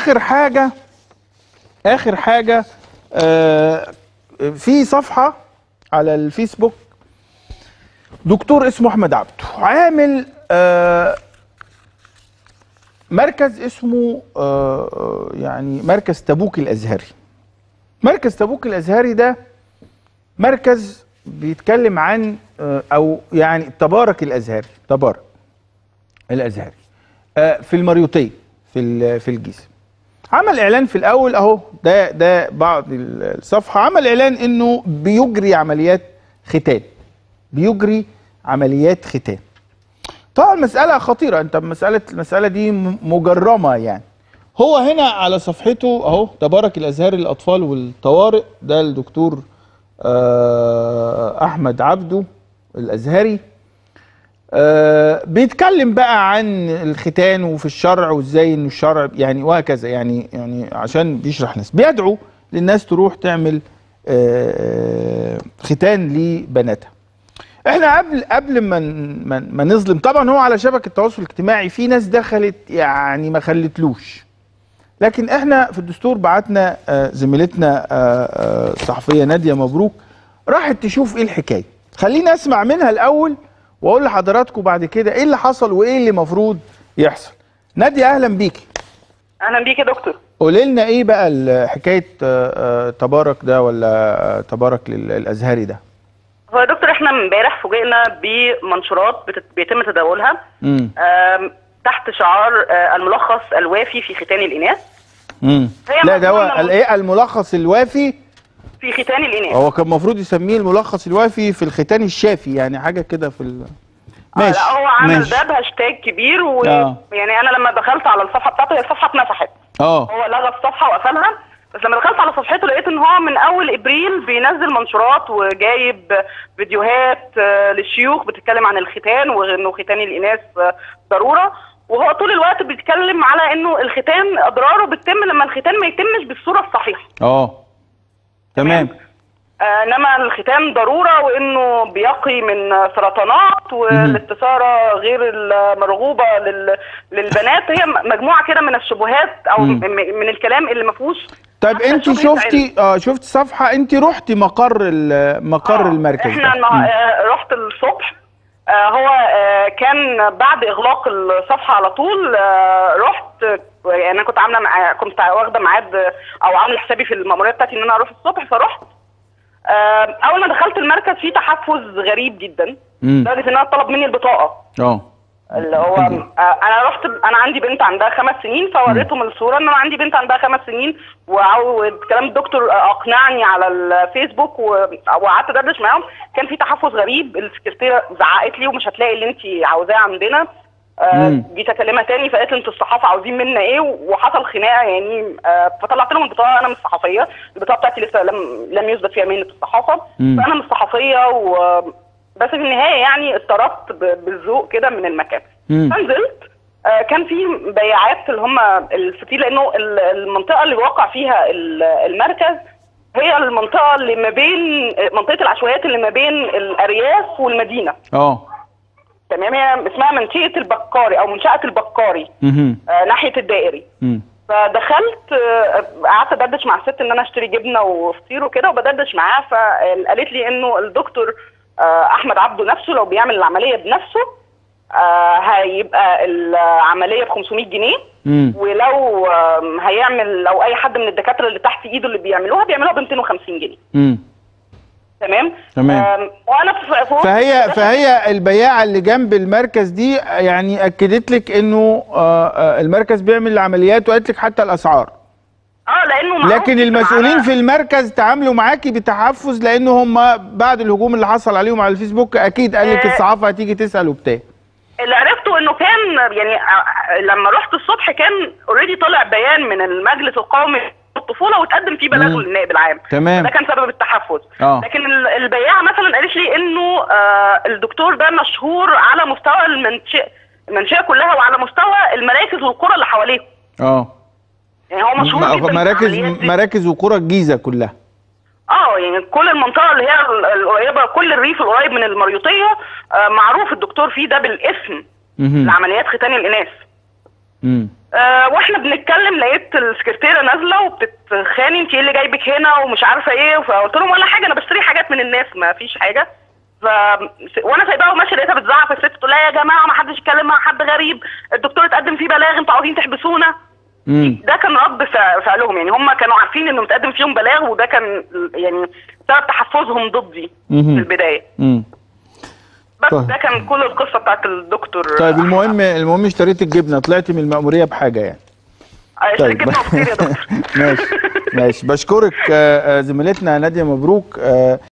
اخر حاجه اخر حاجه آه في صفحه على الفيسبوك دكتور اسمه احمد عبده عامل آه مركز اسمه آه آه، يعني مركز تبوك الازهري مركز تبوك الازهري ده مركز بيتكلم عن آه، او يعني تبارك الازهري تبارك الازهري آه، في المريوطيه في ال- في الجيزه عمل اعلان في الاول اهو ده ده بعض الصفحه عمل اعلان انه بيجري عمليات ختان بيجري عمليات ختان طبعا مسألة خطيرة انت مسألة المسألة دي م- مجرمة يعني هو هنا على صفحته اهو تبارك الازهري للاطفال والطوارئ ده الدكتور آه، احمد عبده الازهري آه، بيتكلم بقى عن الختان وفي الشرع وازاي انه الشرع يعني وهكذا يعني يعني عشان بيشرح ناس بيدعو للناس تروح تعمل آه، ختان لبناتها احنا قبل قبل ما ن- ما ما نظلم طبعا هو على شبكه التواصل الاجتماعي في ناس دخلت يعني ما خلتلوش لكن احنا في الدستور بعتنا آه، زميلتنا آه، آه، الصحفيه ناديه مبروك راحت تشوف ايه الحكايه خلينا اسمع منها الاول واقول لحضراتكم بعد كده ايه اللي حصل وايه اللي المفروض يحصل ناديه اهلا بيكي اهلا بيك يا دكتور قولي لنا ايه بقى ال- حكايه آه، آه، تبارك ده ولا آه، تبارك لل- الازهري ده هو يا دكتور احنا امبارح فوجئنا بمنشورات بتت- بيتم تداولها امم آم، تحت شعار آه، الملخص الوافي في ختان الاناث امم هي لا ده هو مفهومة ال- ايه الملخص الوافي في ختان الاناث هو كان المفروض يسميه الملخص الوافي في الختان الشافي يعني حاجه كده في ال... آه، ماشي لا هو عامل ماشي. ده بهاشتاج كبير آه. ويعني انا لما دخلت على الصفحه بتاعته هي الصفحه اتنفحت اه هو لغى الصفحه وقفلها بس لما دخلت على صفحته لقيت ان هو من اول ابريل بينزل منشورات وجايب فيديوهات آه، للشيوخ بتتكلم عن الختان وانه ختان الاناث آه، ضروره وهو طول الوقت بيتكلم على انه الختان اضراره بتتم لما الختان ما يتمش بالصوره الصحيحه اه تمام آه، انما الختان ضروره وانه بيقي من سرطانات والاستثاره غير المرغوبه لل- للبنات هي م- مجموعه كده من الشبهات او مم. م- من الكلام اللي ما فيهوش طيب حتى انت شبهة شفتي اه شفت صفحه انت رحتي مقر ال- مقر آه، المركز احنا ده النها- مم. آه، رحت الصبح آه، هو آه، كان بعد اغلاق الصفحه على طول آه، رحت آه، يعني انا كنت عامله مع- كنت واخده ميعاد آه، او عامله حسابي في الماموريه بتاعتي ان انا اروح الصبح فرحت آه، اول ما دخلت المركز في تحفز غريب جدا مم. لدرجه ان انا طلب مني البطاقه اه اللي هو حلو. آه، انا رحت انا عندي بنت عندها خمس سنين فوريتهم الصوره ان انا عندي بنت عندها خمس سنين وعاود كلام الدكتور آه، اقنعني على الفيسبوك و- وقعدت ادردش معاهم كان في تحفظ غريب السكرتيره زعقت لي ومش هتلاقي اللي انت عاوزاه عندنا آه، مم. جيت اكلمها تاني فقالت لي انتوا الصحافه عاوزين منا ايه وحصل خناقه يعني آه، فطلعت لهم البطاقه انا مش صحفيه البطاقه بتاعتي لسه لم لم يثبت فيها مهنه الصحافه مم. فانا مش صحفيه و بس في النهايه يعني اتطردت ب- بالذوق كده من المكان مم. فنزلت آه، كان في بياعات اللي هم الفتيل لانه ال- المنطقه اللي واقع فيها ال- المركز هي المنطقه اللي ما بين منطقه العشوائيات اللي ما بين الارياف والمدينه اه تمام هي اسمها منشئه البكاري او منشاه البكاري مهم. آه، ناحيه الدائري مم. فدخلت آه، قعدت ادردش مع الست ان انا اشتري جبنه وفطير وكده وبدردش معاها فقالت لي انه الدكتور آه، احمد عبده نفسه لو بيعمل العمليه بنفسه آه، هيبقى العمليه ب 500 جنيه مم. ولو آم، هيعمل لو اي حد من الدكاتره اللي تحت ايده اللي بيعملوها بيعملوها ب 250 جنيه مم. تمام تمام. آم، وانا في في- فهي فهي البياعه اللي جنب المركز دي يعني اكدت لك انه آه، آه، المركز بيعمل العمليات وقالت لك حتى الاسعار اه لانه معروف لكن جداً المسؤولين على- في المركز تعاملوا معاكي بتحفز لان هم بعد الهجوم اللي حصل عليهم على الفيسبوك اكيد قال لك آه. الصحافه هتيجي تسال وبتاع اللي عرفته انه كان يعني آه، لما رحت الصبح كان اوريدي طلع بيان من المجلس القومي للطفوله وتقدم فيه بلاغ مم. للنائب العام تمام. ده كان سبب التحفز آه. لكن ال- البياعه مثلا قالت لي انه آه الدكتور ده مشهور على مستوى المنشئه المنشئه كلها وعلى مستوى المراكز والقرى اللي حواليه اه يعني هو مشهور جدا مراكز بالعمليات دي. مراكز وقرى الجيزه كلها اه يعني كل المنطقه اللي هي ال- القريبه كل الريف القريب من المريوطيه آه معروف الدكتور فيه ده بالاسم مهم. لعمليات ختان الاناث مم. آه واحنا بنتكلم لقيت السكرتير نازله وبتتخاني انت ايه اللي جايبك هنا ومش عارفه ايه فقلت لهم ولا حاجه انا بشتري حاجات من الناس ما فيش حاجه ف وانا سايباها وماشيه لقيتها بتزعق في الست تقول لها يا جماعه ما حدش يتكلم مع حد غريب الدكتور اتقدم فيه بلاغ انتوا عاوزين تحبسونا مم. ده كان رد فع- فعلهم يعني هم كانوا عارفين انه متقدم فيهم بلاغ وده كان يعني سبب تحفظهم ضدي في مهم. البدايه مم. بس طيب. ده كان كل القصه بتاعت الدكتور طيب المهم المهم اشتريت الجبنه طلعت من المأموريه بحاجه يعني طيب جبنه وفطير يا دكتور ماشي ماشي بشكرك آه، آه، زميلتنا ناديه مبروك آه،